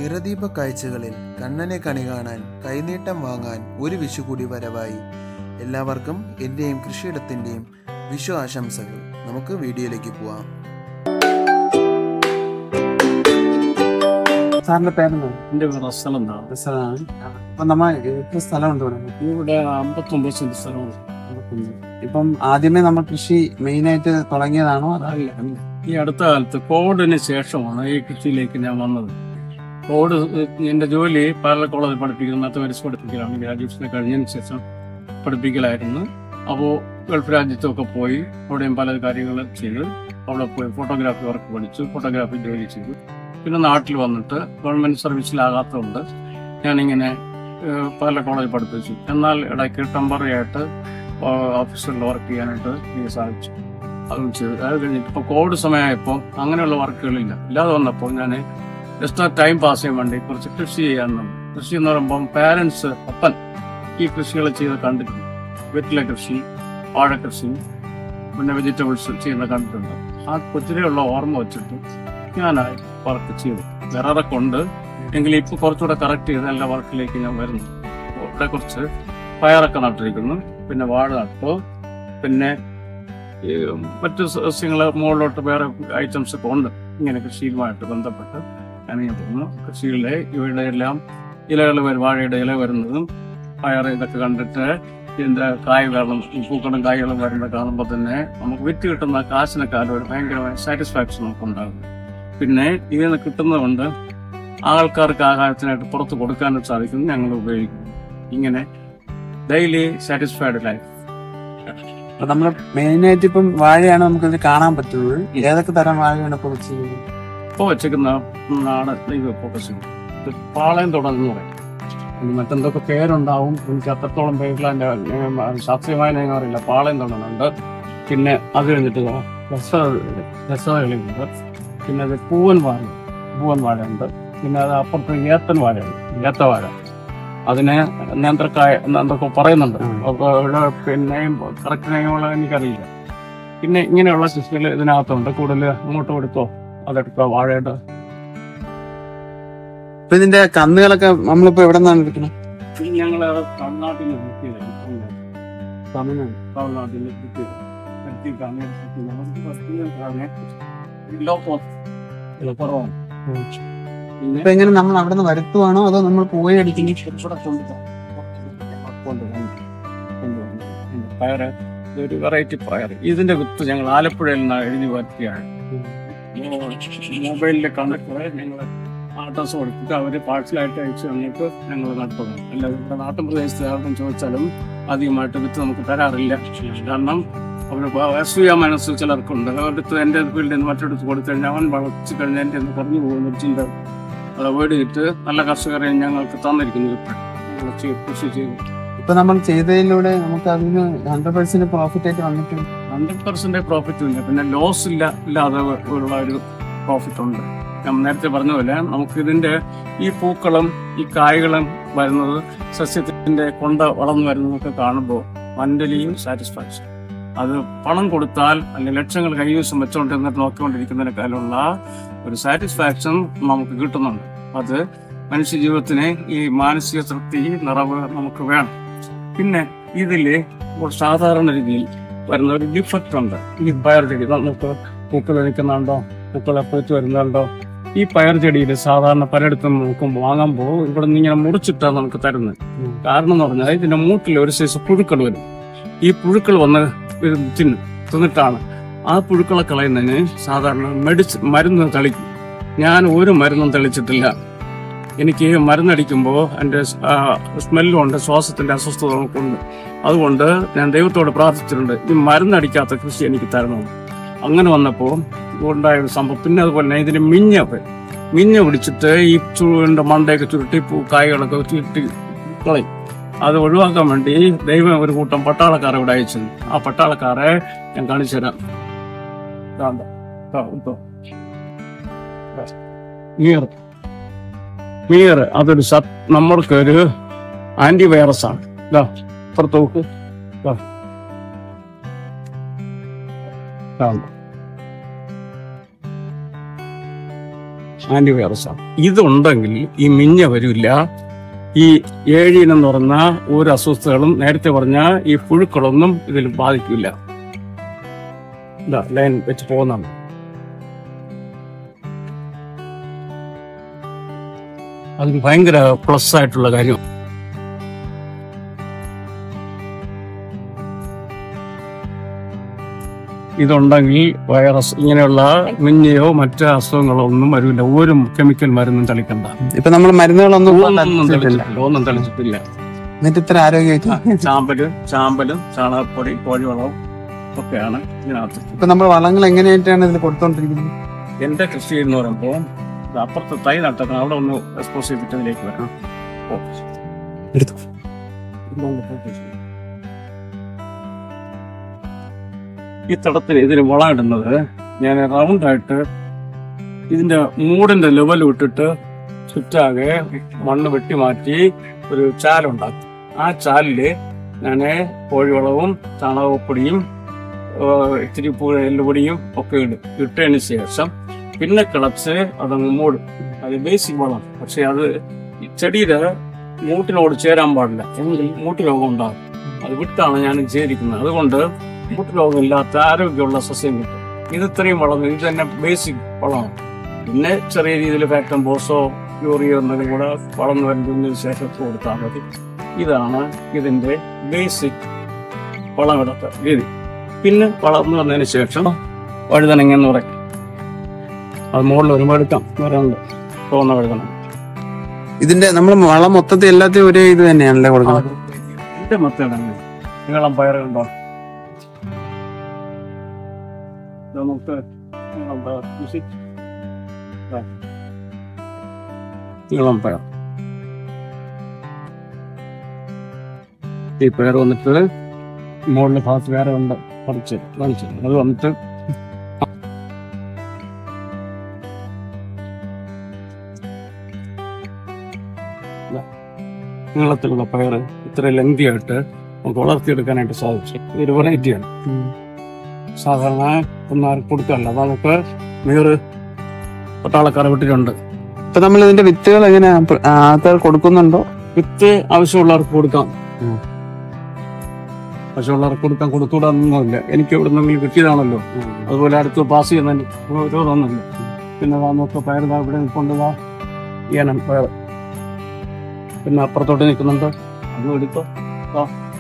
നിറദീപ കാഴ്ചകളിൽ കണ്ണനെ കണി കാണാൻ കൈനീട്ടം വാങ്ങാൻ ഒരു വിഷു കൂടി വരവായി എല്ലാവർക്കും എൻ്റെയും കൃഷിയിടത്തിൻ്റെയും വിഷു ആശംസകൾ നമുക്ക് വീഡിയോയിലേക്ക് പോവാം സാറിന്റെ പേരെന്താ എന്റെ പേര് അസൽ എന്നാണ് സ്ഥലമാണ് അപ്പൊ നമ്മ എത്ര സ്ഥലമുണ്ട് ഇവിടെ ഇവിടെ അമ്പത്തൊമ്പത് സെന്റ് സ്ഥലമാണ് ഇപ്പം ആദ്യമേ നമ്മൾ കൃഷി മെയിൻ ആയിട്ട് തുടങ്ങിയതാണോ അതോ അല്ല ഈ അടുത്ത കാലത്ത് കോവിഡിന് ശേഷമാണ് ഈ കൃഷിയിലേക്ക് ഞാൻ വന്നത് കോവിഡ് എന്റെ ജോലി പാലക്കാട് കോളേജിൽ പഠിപ്പിക്കുന്ന മാത്തമാറ്റിക്സ് പഠിപ്പിക്കലാണ് ഗ്രാജുവേഷനെ കഴിഞ്ഞതിന് ശേഷം പഠിപ്പിക്കലായിരുന്നു അപ്പോൾ ഗൾഫ് രാജ്യത്തൊക്കെ പോയി അവിടെയും പല കാര്യങ്ങൾ ചെയ്ത് അവിടെ പോയി ഫോട്ടോഗ്രാഫി വർക്ക് പഠിച്ചു ഫോട്ടോഗ്രാഫി ജോലി ചെയ്തു പിന്നെ നാട്ടിൽ വന്നിട്ട് ഗവൺമെന്റ് സർവീസിലാകാത്തതുകൊണ്ട് ഞാനിങ്ങനെ ഏഹ്, പല കോളേജിൽ പഠിപ്പിച്ചു എന്നാൽ ഇടയ്ക്ക് ടെമ്പററി ആയിട്ട് ഓഫീസിൽ വർക്ക് ചെയ്യാനായിട്ട് എനിക്ക് സാധിച്ചു അതും ചെയ്തു അത് കഴിഞ്ഞിട്ട് ഇപ്പോൾ കോവിഡ് സമയമായപ്പോൾ അങ്ങനെയുള്ള വർക്കുകളില്ല ഇല്ലാതെ വന്നപ്പോൾ ഞാൻ ജസ്റ്റ് ടൈം പാസ് ചെയ്യാൻ വേണ്ടി കുറച്ച് കൃഷി ചെയ്യാൻ തുടങ്ങി. കൃഷി എന്ന് പറയുമ്പോൾ പാരൻസ് അപ്പൻ ഈ കൃഷികൾ ചെയ്ത് കണ്ടിട്ടുണ്ട് വെറ്റില കൃഷി വാഴക്കൃഷി പിന്നെ വെജിറ്റബിൾസ് ചെയ്യുന്ന കണ്ടിട്ടുണ്ട് ആ കൊച്ചിലെയുള്ള ഓർമ്മ വെച്ചിട്ട് ഞാൻ വർക്ക് ചെയ്തു വേറെ കൊണ്ട് എങ്കിലും ഇപ്പൊ കുറച്ചുകൂടെ കറക്റ്റ് ചെയ്ത് എല്ലാ വർക്കിലേക്ക് ഞാൻ വരുന്നു അപ്പോൾ ഇവിടെ കുറച്ച് പയറൊക്കെ നട്ടിരിക്കുന്നു പിന്നെ വാഴ നട്ടു പിന്നെ ഈ മറ്റു സസ്യങ്ങൾ മുകളിലോട്ട് വേറെ ഐറ്റംസ് ഒക്കെ ഉണ്ട് ഇങ്ങനെ കൃഷിയുമായിട്ട് ബന്ധപ്പെട്ട് ഞാനിങ്ങനെ പോകുന്നു കൃഷിയിലെ ഇവയുടെ എല്ലാം ഇലകൾ വരും വാഴയുടെ ഇല വരുന്നതും പയർ ഇതൊക്കെ കണ്ടിട്ട് ഇതിന്റെ കായ് വെള്ളം പൂക്കളും കായ്കളും വരുന്നത് കാണുമ്പോൾ തന്നെ നമുക്ക് വിറ്റ് കിട്ടുന്ന കാശിനെക്കാളും ഒരു ഭയങ്കരമായ സാറ്റിസ്ഫാക്ഷൻ നമുക്ക് ഉണ്ടാകും പിന്നെ ഇതിൽ നിന്ന് കിട്ടുന്നതുകൊണ്ട് ആൾക്കാർക്ക് ആഹാരത്തിനായിട്ട് പുറത്ത് കൊടുക്കാനും സാധിക്കും ഞങ്ങൾ ഉപയോഗിക്കുന്നു ഇങ്ങനെ ഡെയിലി സാറ്റിസ്ഫൈഡ് ലൈഫ് അപ്പൊ നമ്മള് മെയിൻ ആയിട്ട് ഇപ്പം വാഴയാണ് നമുക്ക് ഇത് കാണാൻ പറ്റുന്നത് ഏതൊക്കെ തരം വാഴയാണ് ഇപ്പൊ വെച്ചിരിക്കുന്നത് ഇപ്പോൾ വെച്ചേക്കുന്ന നാട് ദൈവ ഫോക്കസ് ഇത് പാളയം തുടർന്ന് പറയും ഇനി മറ്റെന്തൊക്കെ പേരുണ്ടാവും എനിക്ക് അത്രത്തോളം പേരില്ല എൻ്റെ ഏഹ്, ശാസ്ത്രീയമായ ഞാൻ അറിയില്ല പാളയം തുടങ്ങുന്നുണ്ട് പിന്നെ അത് കഴിഞ്ഞിട്ട് രസ രസകളിലുണ്ട് പിന്നെ അത് പൂവൻ വാഴ പൂവൻ വാഴയുണ്ട് പിന്നെ അത് അപ്പുറത്ത് ഏത്തൻ വാഴയുണ്ട് ഏത്ത വാഴ അതിനെ നേന്ത്രക്കായ എന്തൊക്കെ പറയുന്നുണ്ട് ഉം. അപ്പൊ ഇവിടെ പിന്നെ കറക്റ്റ് നെയ്മുള്ള എനിക്കറിയില്ല പിന്നെ ഇങ്ങനെയുള്ള കൃഷികൾ ഇതിനകത്തുണ്ട് കൂടുതൽ അങ്ങോട്ട് കൊടുത്തോ അതെടുത്തോ വാഴയുടെ ഇപ്പൊ ഇതിന്റെ കന്നുകളൊക്കെ നമ്മളിപ്പോ എവിടെ നിന്നാണ് എടുക്കുന്നത് ഞങ്ങൾ തമിഴ്നാട്ടിൽ നിന്ന് കിട്ടിയതായിരുന്നു തമിഴ്നാട് തമിഴ്നാട്ടിൽ നിന്ന് കിട്ടിയത് എത്തിയിട്ടാണ് നമുക്ക് ഫസ്റ്റ് ലോ കോസ്റ്റ് ഇത് കുറവാണ് പിന്നെ ഇപ്പൊ എങ്ങനെ നമ്മൾ അവിടെ നിന്ന് വരുത്തുവാണോ അതോ നമ്മൾ പോയി അടിക്കുന്നു ഇവിടെ കൊണ്ടുവരാം. കൊണ്ടുവരാം. കൊണ്ടുവരാം. പിന്നെ പയറ് ഇതൊരു വെറൈറ്റി പയർ ഇതിന്റെ വിത്ത് ഞങ്ങൾ ആലപ്പുഴയിൽ നിന്ന് എഴുതി വരുത്തിയാണ് മൊബൈലിൽ കണ്ടിട്ട് ഞങ്ങൾ ആട്ടോസ് കൊടുത്തിട്ട് അവര് പാഴ്സലായിട്ട് അയച്ചു തന്നിട്ട് ഞങ്ങൾ നട്ടതാണ് അല്ലാതെ ഇവിടെ നാട്ടിൻ പ്രദേശത്ത് ആർക്കും ചോദിച്ചാലും അധികമായിട്ട് വിത്ത് നമുക്ക് തരാറില്ല കാരണം അവർ അസൂയ മനസ്സ് ചിലർക്കുണ്ട് അവരുടെ എൻ്റെ ഫീൽഡിൽ നിന്ന് മറ്റൊരിടത്ത് കൊടുത്തു കഴിഞ്ഞാൽ അവൻ വളർച്ചു കഴിഞ്ഞാൽ എൻ്റെ നിന്ന് കുറഞ്ഞു പോകുന്ന ചിന്ത അത് അവോയ്ഡ് ചെയ്തിട്ട് നല്ല കർഷകരെ ഞങ്ങൾക്ക് തന്നിരിക്കുന്നു ഇപ്പോൾ ഞങ്ങൾ ചെയ്ത് കൃഷി ചെയ്തു ഇപ്പൊ നമ്മൾ ചെയ്തതിലൂടെ നമുക്ക് അതിന് ഹൺഡ്രഡ് പെർസെന്റ് പ്രോഫിറ്റ് ആയിട്ട് വന്നിട്ടുണ്ട് ഹൺഡ്രഡ് പെർസെന്റ് പ്രോഫിറ്റ് ഇല്ല പിന്നെ ലോസ് ഇല്ല ഇല്ലാതെ ഉള്ള ഒരു പ്രോഫിറ്റ് ഉണ്ട് ഞാൻ നേരത്തെ പറഞ്ഞ പോലെ നമുക്ക് ഇതിന്റെ ഈ പൂക്കളും ഈ കായ്കളും വരുന്നത് സസ്യത്തിന്റെ കൊണ്ട വളർന്നു വരുന്നതൊക്കെ കാണുമ്പോൾ മന്റലിയും സാറ്റിസ്ഫാക്ഷൻ അത് പണം കൊടുത്താൽ അല്ലെങ്കിൽ ലക്ഷങ്ങൾ കൈവശം വെച്ചുകൊണ്ട് എന്നിട്ട് നോക്കിക്കൊണ്ടിരിക്കുന്നതിനേക്കാളുള്ള ഒരു സാറ്റിസ്ഫാക്ഷൻ നമുക്ക് കിട്ടുന്നുണ്ട് അത് മനുഷ്യ ജീവിതത്തിന് ഈ മാനസിക തൃപ്തി നിറവ് നമുക്ക് വേണം പിന്നെ ഇതില് ഒരു സാധാരണ രീതിയിൽ വരുന്ന ഒരു ഡിഫക്റ്റ് ഉണ്ട് ഈ പയർ ചെടി നമുക്ക് പൂക്കൾ നിൽക്കുന്നുണ്ടോ പൂക്കൾ എപ്പോഴത്ത് വരുന്നുണ്ടോ ഈ പയർ ചെടിയിൽ സാധാരണ പലയിടത്തും നമുക്ക് വാങ്ങുമ്പോൾ ഇവിടെ നിന്ന് ഇങ്ങനെ മുറിച്ചിട്ടാണ് നമുക്ക് തരുന്നത് ഉം. കാരണം എന്ന് പറഞ്ഞാൽ ഇതിന്റെ മൂട്ടിൽ ഒരു സൈസ് പുഴുക്കൾ വരും ഈ പുഴുക്കൾ വന്ന് ഇത് തിന്നും തിന്നിട്ടാണ് ആ പുഴുക്കളെ കളയുന്നതിന് സാധാരണ മെഡിസിൻ മരുന്ന് തളിക്കും ഞാൻ ഒരു മരുന്നും തെളിച്ചിട്ടില്ല എനിക്ക് മരുന്നടിക്കുമ്പോൾ എൻ്റെ സ്മെല്ലും ഉണ്ട് ശ്വാസത്തിന്റെ അസ്വസ്ഥതകളൊക്കെ ഉണ്ട് അതുകൊണ്ട് ഞാൻ ദൈവത്തോട് പ്രാർത്ഥിച്ചിട്ടുണ്ട് ഈ മരുന്നടിക്കാത്ത കൃഷി എനിക്ക് തരണം അങ്ങനെ വന്നപ്പോൾ ഉണ്ടായ ഒരു സംഭവം പിന്നെ അതുപോലെ തന്നെ ഇതിന് മിഞ്ഞ വരും. മിഞ്ഞ പിടിച്ചിട്ട് ഈ ചുഴിന്റെ മണ്ടയൊക്കെ ചുരുട്ടി പൂ കായ്കളൊക്കെ ചുരുട്ടി കളയും അത് ഒഴിവാക്കാൻ വേണ്ടി ദൈവം ഒരു കൂട്ടം പട്ടാളക്കാരെ ഇവിടെ അയച്ചു ആ പട്ടാളക്കാരെ ഞാൻ കാണിച്ചു തരാം ഇതാണ്ട്. ഇതാ, ഇതോ. മീർ മീർ അതൊരു സത് നമ്മൾക്ക് ഒരു ആന്റി വൈറസ് ആണ് ഇതാ പുറത്ത് നോക്ക് ഇതാ. ഇതാണ്ട്. ആന്റിവൈറസാണ് ഇതുണ്ടെങ്കിൽ ഈ മിഞ്ഞ വരില്ല ഈ ഏഴീൻ എന്ന് പറഞ്ഞ ഒരു അസ്വസ്ഥതകളും നേരത്തെ പറഞ്ഞ ഈ പുഴുക്കളൊന്നും ഇതിൽ ബാധിക്കില്ല ഇതാ ലൈൻ വെച്ച് പോകുന്നതാണ് അതൊരു ഭയങ്കര പ്ലസ് ആയിട്ടുള്ള കാര്യം ഇതുണ്ടെങ്കിൽ വൈറസ് ഇങ്ങനെയുള്ള മിഞ്ഞയോ മറ്റ് അസുഖങ്ങളോ ഒന്നും വരില്ല ഒരു കെമിക്കൽ മരുന്നും തളിക്കണ്ട ഇപ്പൊ നമ്മൾ മരുന്നുകളൊന്നും ഇപ്പൊ ഒന്നും തളിച്ചിട്ടില്ല. തളിച്ചിട്ടില്ല ഒന്നും തളിച്ചിട്ടില്ല എന്നിട്ട് ഇത്ര ആരോഗ്യമായിട്ട് ചാമ്പല് ചാമ്പലും ചാണകപ്പൊടി കോഴിവളവും ഒക്കെയാണ് ഇതിനകത്ത് ഇപ്പൊ നമ്മൾ വളങ്ങൾ എങ്ങനെയായിട്ടാണ് ഇതിൽ കൊടുത്തോണ്ടിരിക്കുന്നത് എന്റെ കൃഷി എന്ന് പറയുമ്പോൾ ഇത് അപ്പുറത്ത് തൈ നട്ടക്കണം അവിടെ ഒന്ന് എക്സ്പോസ് ചെയ്തിട്ട് ഇതിലേക്ക് വരണം ഓ. എടുത്തു ഇതുകൊണ്ട് focus ചെയ്യ്. ഈ തടത്തിൽ ഇതിന് വളം ഇടുന്നത് ഞാൻ റൗണ്ട് ആയിട്ട് ഇതിന്റെ മൂടിന്റെ ലെവൽ വിട്ടിട്ട് ചുറ്റാകെ മണ്ണ് വെട്ടി മാറ്റി ഒരു ചാലുണ്ടാക്കും ആ ചാലില് ഞാൻ കോഴിവളവും ചാണകപ്പൊടിയും ഏഹ് ഇത്തിരി പൂ എല്ലുപൊടിയും ഒക്കെ ഇടും ഇട്ടതിന് ശേഷം പിന്നെ കിളച്ച് അതങ്ങ് മൂടും അത് ബേസിക് വളം പക്ഷെ അത് ഈ ചെടിയുടെ മൂട്ടിനോട് ചേരാൻ പാടില്ല എങ്കിൽ മൂട്ട് രോഗം ഉണ്ടാകും അത് വിട്ടാണ് ഞാൻ ചെയ്തിരിക്കുന്നത് അതുകൊണ്ട് മൂട്ട് രോഗമില്ലാത്ത ആരോഗ്യമുള്ള സസ്യം കിട്ടും ഇത് ഇത്രയും വളം ഇത് തന്നെ ബേസിക് വളമാണ് പിന്നെ ചെറിയ രീതിയിൽ ഫാക്ടം ബോസോ യൂറിയോ എന്നതും കൂടെ വളർന്നു വരുന്നതിന് ശേഷം ഇട്ട് കൊടുത്താൽ മതി ഇതാണ് ഇതിന്റെ ബേസിക് വളമിടത്ത രീതി പിന്നെ വളർന്നു വന്നതിന് ശേഷം വഴുതനങ്ങ എന്ന് പറയും അത് മുകളിൽ ഒരുപാട് എടുക്കാം വരാനുണ്ട് തോന്നുന്ന വഴുതന ഇതിന്റെ നമ്മൾ വളം മൊത്തത്തിൽ എല്ലാത്തിനും ഒരേ ഇത് തന്നെയാണല്ലേ കൊടുക്കുന്നത് എന്റെ മത്തടങ്ങ് നീളം പയറുണ്ടോ നമുക്ക് നീളം പയർ കൃഷി ദാ. നീളം പയർ ഈ പയർ വന്നിട്ട് മുകളിലെ ഭാഗത്ത് വേറെ ഉണ്ട് കുറച്ച് കാണിച്ചു അത് വന്നിട്ട് ദാ. നീളത്തിലുള്ള പയർ ഇത്ര ലെങ്തി ആയിട്ട് നമുക്ക് വളർത്തിയെടുക്കാനായിട്ട് സാധിച്ചു ഇതൊരു വെറൈറ്റിയാണ് സാധാരണ ഒന്നും ആരും കൊടുക്കാറില്ല അത് നമുക്ക് മീറ് പട്ടാളക്കാർ വിട്ടിട്ടുണ്ട് ഇപ്പൊ നമ്മൾ ഇതിന്റെ വിത്തുകൾ എങ്ങനെയാ പ്ര- ആ, ആൾക്കാർ കൊടുക്കുന്നുണ്ടോ വിത്ത് ആവശ്യമുള്ളവർക്ക് കൊടുക്കാം ഉം. ആവശ്യമുള്ളവർക്ക് കൊടുക്കാൻ കൊടുത്തുകൂടാന്നൊന്നുമില്ല എനിക്ക് ഇവിടെ നിന്നെങ്കിലും കിട്ടിയതാണല്ലോ അതുപോലെ അടുത്ത് പാസ് ചെയ്യുന്നതിന് വിരോധമൊന്നുമില്ല പിന്നെ വാ നോക്കുക പയർ ദാ ഇവിടെ നിൽക്കൊണ്ടുവാ ഈയനം പയർ പിന്നെ അപ്പുറത്തോട്ട് നിൽക്കുന്നുണ്ട് അതും എടുത്തോ ആ